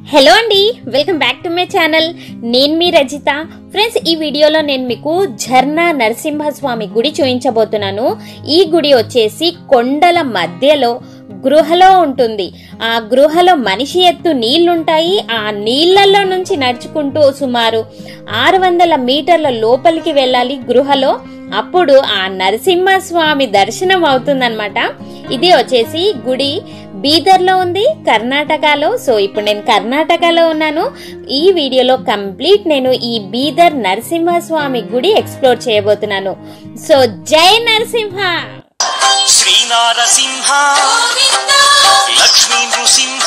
hello అండి welcome back to my channel నేను మీ రజిత ఫ్రెండ్స్ ఈ వీడియోలో నేను మీకు ఝర్నా నరసింహస్వామి గుడి చూపించబోతున్నాను ఈ గుడి వచ్చేసి కొండల మధ్యలో గృహలో ఉంటుంది ఆ గృహలో మనిషి ఎత్తు నీళ్లుంటాయి ఆ నీళ్లలో నుంచి నడుచుకుంటూ సుమారు ఆరు వందల మీటర్ల లోపలికి వెళ్ళాలి గృహలో అప్పుడు ఆ నరసింహస్వామి దర్శనం అవుతుందన్నమాట ఇది వచ్చేసి గుడి బీదర్లో ఉంది కర్ణాటకలో సో ఇప్పుడు నేను కర్ణాటకలో ఉన్నాను ఈ వీడియోలో కంప్లీట్ నేను ఈ బీదర్ నరసింహస్వామి గుడి ఎక్స్ప్లోర్ చేయబోతున్నాను సో జై నరసింహ శ్రీనారసింహ లక్ష్మీ నృసింహ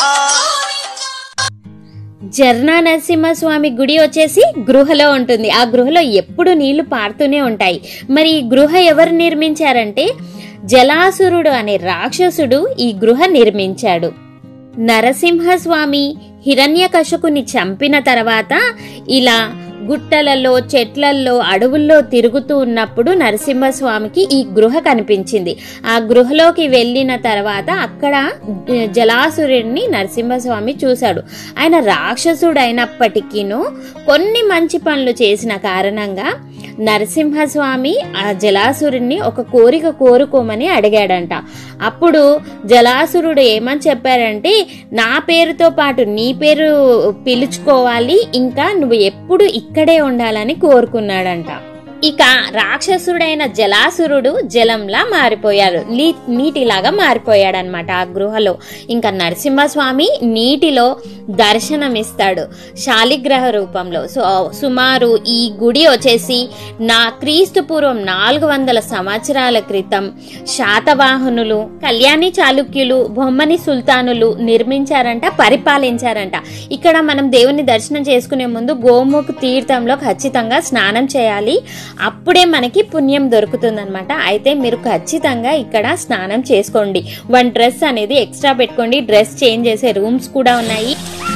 జర్నా నరసింహస్వామి గుడి వచ్చేసి గృహలో ఉంటుంది ఆ గృహలో ఎప్పుడు నీళ్లు పారుతూనే ఉంటాయి మరి ఈ గృహ ఎవరు నిర్మించారంటే జలాసురుడు అనే రాక్షసుడు ఈ గృహ నిర్మించాడు నరసింహస్వామి హిరణ్యకశకుని చంపిన తర్వాత ఇలా గుట్టలలో చెట్లల్లో అడవుల్లో తిరుగుతూ ఉన్నప్పుడు నరసింహస్వామికి ఈ గృహ కనిపించింది ఆ గృహలోకి వెళ్ళిన తర్వాత అక్కడ జలాసురుడిని నరసింహస్వామి చూశాడు ఆయన రాక్షసుడు అయినప్పటికీను కొన్ని మంచి పనులు చేసిన కారణంగా నరసింహస్వామి ఆ జలాసురుడిని ఒక కోరిక కోరుకోమని అడిగాడంట అప్పుడు జలాసురుడు ఏమని చెప్పారంటే నా పేరుతో పాటు నీ పేరు పిలుచుకోవాలి ఇంకా నువ్వు ఎప్పుడు ఇక్కడే ఉండాలని కోరుకున్నాడంట ఇక రాక్షసుడైన జలాసురుడు జలంలా మారిపోయాడు నీ- నీటిలాగా మారిపోయాడు అనమాట ఆ గృహలో ఇంకా నరసింహస్వామి నీటిలో దర్శనమిస్తాడు శాలిగ్రహ రూపంలో సో సుమారు ఈ గుడి వచ్చేసి నా క్రీస్తు పూర్వం నాలుగు వందల సంవత్సరాల క్రితం శాతవాహనులు కళ్యాణి చాళుక్యులు బొమ్మని సుల్తానులు నిర్మించారంట పరిపాలించారంట ఇక్కడ మనం దేవుని దర్శనం చేసుకునే ముందు గోముఖ్ తీర్థంలో ఖచ్చితంగా స్నానం చేయాలి అప్పుడే మనకి పుణ్యం దొరుకుతుందన్నమాట అయితే మీరు ఖచ్చితంగా ఇక్కడ స్నానం చేసుకోండి వన్ డ్రెస్ అనేది ఎక్స్ట్రా పెట్టుకోండి డ్రెస్ చేంజ్ చేసే రూమ్స్ కూడా ఉన్నాయి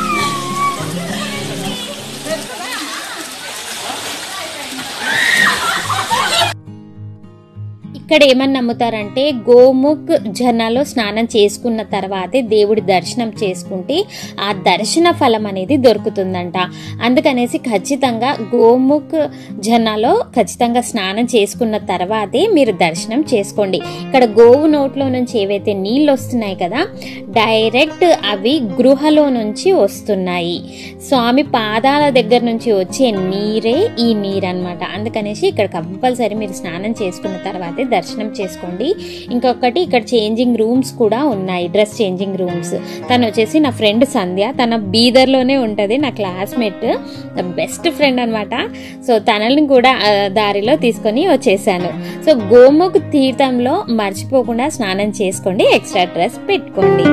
ఇక్కడ ఏమని నమ్ముతారంటే గోముఖ్ జనాలో స్నానం చేసుకున్న తర్వాతే దేవుడి దర్శనం చేసుకుంటే ఆ దర్శన ఫలం అనేది దొరుకుతుందంట అందుకనేసి ఖచ్చితంగా గోముఖ్ జనాలో ఖచ్చితంగా స్నానం చేసుకున్న తర్వాతే మీరు దర్శనం చేసుకోండి ఇక్కడ గోవు నోట్లో నుంచి ఏవైతే నీళ్ళు వస్తున్నాయి కదా డైరెక్ట్ అవి గృహలో నుంచి వస్తున్నాయి స్వామి పాదాల దగ్గర నుంచి వచ్చే నీరే ఈ నీరు అనమాట అందుకనేసి ఇక్కడ కంపల్సరీ మీరు స్నానం చేసుకున్న తర్వాతే దర్శనం చేసుకోండి ఇంకొకటి ఇక్కడ చేంజింగ్ రూమ్స్ కూడా ఉన్నాయి డ్రెస్ చేంజింగ్ రూమ్స్ తను వచ్చేసి నా ఫ్రెండ్ సంధ్య తన బీదర్లోనే ఉంటుంది నా క్లాస్మేట్ బెస్ట్ ఫ్రెండ్ అనమాట సో తనని కూడా ఆ, దారిలో తీసుకొని వచ్చేసాను సో గోముఖ్ తీర్థంలో మర్చిపోకుండా స్నానం చేసుకోండి ఎక్స్ట్రా డ్రెస్ పెట్టుకోండి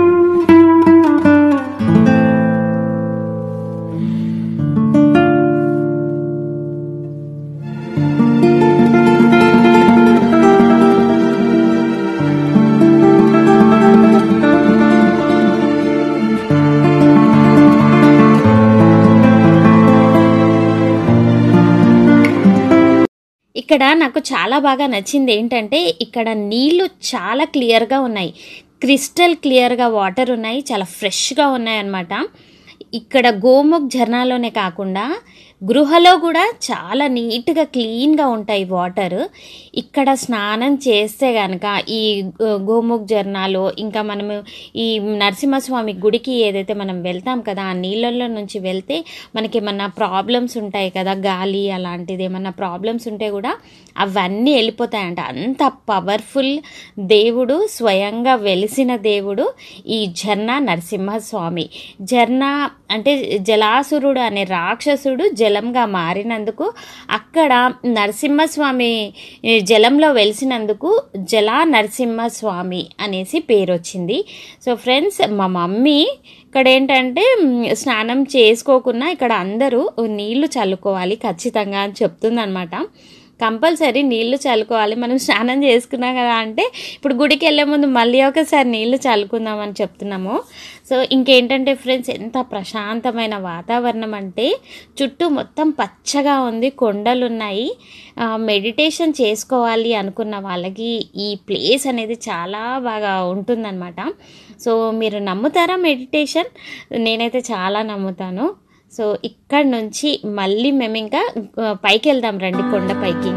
ఇక్కడ నాకు చాలా బాగా నచ్చింది ఏంటంటే ఇక్కడ నీళ్లు చాలా క్లియర్గా ఉన్నాయి క్రిస్టల్ క్లియర్గా వాటర్ ఉన్నాయి చాలా ఫ్రెష్గా ఉన్నాయి అన్నమాట ఇక్కడ గోముఖ్ ఝర్నాలోనే కాకుండా గృహలో కూడా చాలా నీట్గా క్లీన్గా ఉంటాయి వాటర్ ఇక్కడ స్నానం చేస్తే కనుక ఈ గో- గోముఖ్ జర్నాలో ఇంకా మనము ఈ నరసింహస్వామి గుడికి ఏదైతే మనం వెళ్తాం కదా ఆ నీళ్ళల్లో నుంచి వెళ్తే మనకి ఏమన్నా ప్రాబ్లమ్స్ ఉంటాయి కదా గాలి అలాంటిది ఏమన్నా ప్రాబ్లమ్స్ ఉంటే కూడా అవన్నీ వెళ్ళిపోతాయంట అంత పవర్ఫుల్ దేవుడు స్వయంగా వెలిసిన దేవుడు ఈ జర్నా నరసింహస్వామి జర్నా అంటే జలాసురుడు అనే రాక్షసుడు జలంగా మారినందుకు అక్కడ నరసింహస్వామి ఈ జలంలో వెలిసినందుకు జలా నరసింహస్వామి అనేసి పేరు వచ్చింది సో ఫ్రెండ్స్ మా మమ్మీ ఇక్కడ ఏంటంటే మ్, స్నానం చేసుకోకున్నా ఇక్కడ అందరూ నీళ్లు చల్లుకోవాలి ఖచ్చితంగా అని చెప్తుందనమాట కంపల్సరీ నీళ్లు చల్లుకోవాలి మనం స్నానం చేసుకున్నాం కదా అంటే ఇప్పుడు గుడికి వెళ్ళే ముందు మళ్ళీ ఒకసారి నీళ్లు చల్లుకుందామని చెప్తున్నాము సో ఇంకేంటంటే ఫ్రెండ్స్ ఎంత ప్రశాంతమైన వాతావరణం అంటే చుట్టూ మొత్తం పచ్చగా ఉంది కొండలు ఉన్నాయి మెడిటేషన్ చేసుకోవాలి అనుకున్న వాళ్ళకి ఈ ప్లేస్ అనేది చాలా బాగా ఉంటుందన్నమాట సో మీరు నమ్ముతారా మెడిటేషన్ నేనైతే చాలా నమ్ముతాను సో ఇక్కడ నుంచి మళ్ళీ మేము ఇంకా ఆ, పైకి వెళ్దాం రండి కొండ పైకి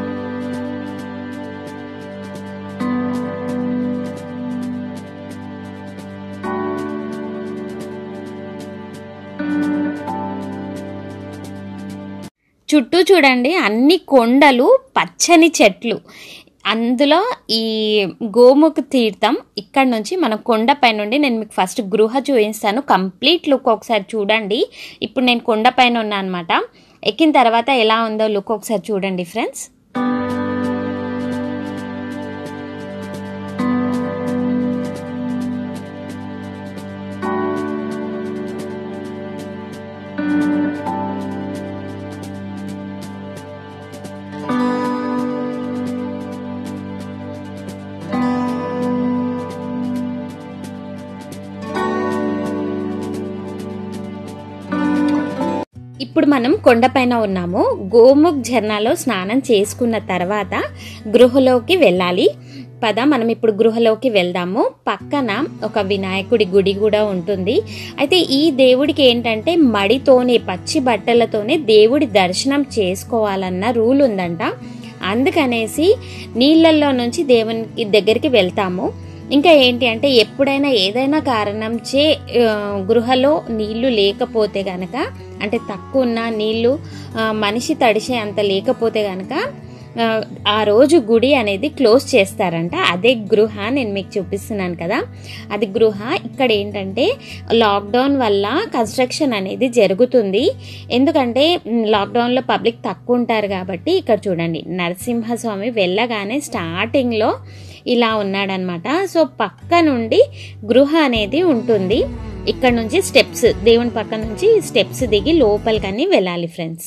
చుట్టూ చూడండి అన్ని కొండలు పచ్చని చెట్లు అందులో ఈ గోముఖ తీర్థం ఇక్కడ నుంచి మనం కొండపై నుండి నేను మీకు ఫస్ట్ గృహ చూపిస్తాను కంప్లీట్ లుక్ ఒకసారి చూడండి ఇప్పుడు నేను కొండపైన ఉన్నా అనమాట ఎక్కిన తర్వాత ఎలా ఉందో లుక్ ఒకసారి చూడండి ఫ్రెండ్స్ ఇప్పుడు మనం కొండపైన ఉన్నాము గోముఖ్ ఝర్నాలో స్నానం చేసుకున్న తర్వాత గృహలోకి వెళ్ళాలి పద మనం ఇప్పుడు గృహలోకి వెళ్దాము పక్కన ఒక వినాయకుడి గుడి కూడా ఉంటుంది అయితే ఈ దేవుడికి ఏంటంటే మడితోనే పచ్చి బట్టలతోనే దేవుడి దర్శనం చేసుకోవాలన్న రూల్ ఉందంట అందుకనేసి నీళ్ళల్లో నుంచి దేవునికి దగ్గరికి వెళ్తాము ఇంకా ఏంటి అంటే ఎప్పుడైనా ఏదైనా కారణం చే ఆ, గృహలో నీళ్లు లేకపోతే గనక అంటే తక్కువ ఉన్న నీళ్లు ఆ, మనిషి తడిసే అంత లేకపోతే గనక ఆ, ఆ రోజు గుడి అనేది క్లోజ్ చేస్తారంట అదే గృహ నేను మీకు చూపిస్తున్నాను కదా అది గృహ ఇక్కడ ఏంటంటే లాక్డౌన్ వల్ల కన్స్ట్రక్షన్ అనేది జరుగుతుంది ఎందుకంటే మ్, లాక్డౌన్లో పబ్లిక్ తక్కువ ఉంటారు కాబట్టి ఇక్కడ చూడండి నరసింహస్వామి వెళ్ళగానే స్టార్టింగ్లో ఇలా ఉన్నాడనమాట సో పక్క నుండి గృహ అనేది ఉంటుంది ఇక్కడ నుంచి స్టెప్స్ దేవుని పక్క నుంచి స్టెప్స్ దిగి లోపలికని వెళ్ళాలి ఫ్రెండ్స్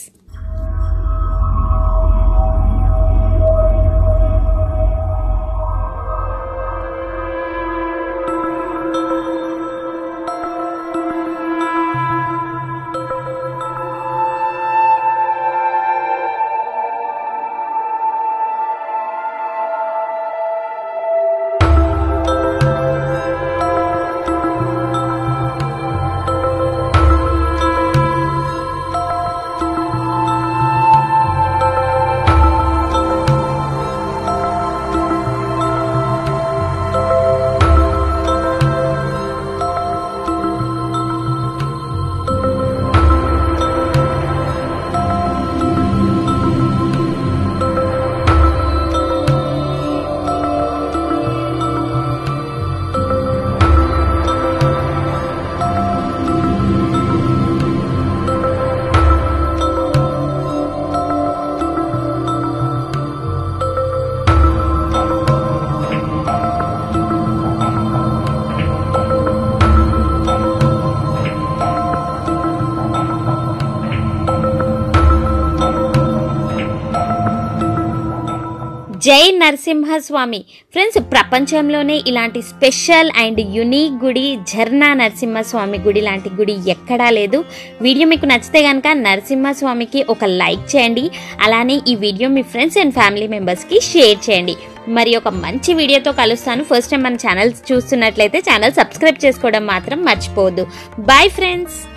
జై నరసింహస్వామి ఫ్రెండ్స్ ప్రపంచంలోనే ఇలాంటి స్పెషల్ అండ్ యునీక్ గుడి ఝర్నా నరసింహస్వామి గుడి లాంటి గుడి ఎక్కడా లేదు వీడియో మీకు నచ్చితే కనుక నరసింహస్వామికి ఒక లైక్ చేయండి అలానే ఈ వీడియో మీ ఫ్రెండ్స్ అండ్ ఫ్యామిలీ మెంబర్స్కి షేర్ చేయండి మరి ఒక మంచి వీడియోతో కలుస్తాను ఫస్ట్ టైం మన ఛానల్ చూస్తున్నట్లయితే ఛానల్ సబ్స్క్రైబ్ చేసుకోవడం మాత్రం మర్చిపోవద్దు బాయ్ ఫ్రెండ్స్